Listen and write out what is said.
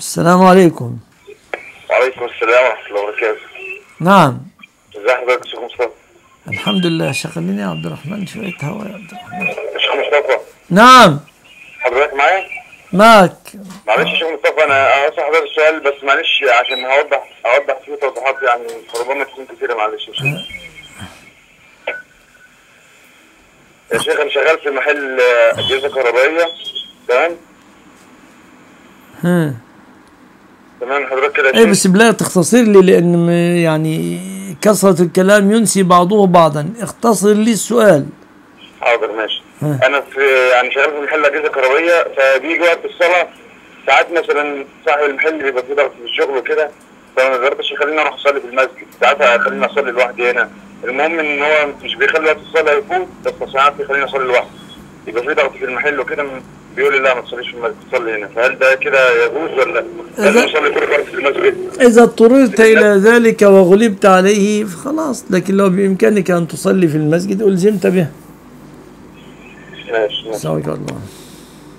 السلام عليكم وعليكم السلام ورحمة الله وبركاته نعم ازي حضرتك يا شيخ مصطفى الحمد لله شغلني يا عبد الرحمن شوية هوا يا عبد الرحمن يا شيخ مصطفى نعم حضرتك معايا؟ معك معلش يا شيخ مصطفى انا هسأل حضرتك السؤال بس معلش عشان هوضح اوضح فيه توضيحات يعني ربما تكون كتيرة معلش يا شيخ يا شيخ انا شغال في محل آه، اجهزة كهربائية تمام؟ ها تمام حضرتك كده يا اي شيخ بس بلا تختصر لي لان م- يعني كثرة الكلام ينسي بعضه بعضا اختصر لي السؤال حاضر ماشي ها. انا في يعني شغال في محل اجهزة كهربائية فبيجي وقت الصلاة ساعات مثلا صاحب المحل بيبقى فيه ضغط في الشغل وكده فما بيقدرش يخليني اروح اصلي في المسجد ساعات خليني اصلي لوحدي هنا المهم ان هو مش بيخلي وقت الصلاه يفوت بس ساعات بيخليني اصلي لوحدي يبقى في ضغط في المحل وكده بيقول لي لا ما تصليش في المسجد صلي هنا فهل ده كده يجوز ولا لازم اصلي كل وقت في المسجد؟ إذا اضطررت إلى ذلك وغلبت عليه فخلاص لكن لو بإمكانك أن تصلي في المسجد ألزمت به ماشي ماشي سواك الله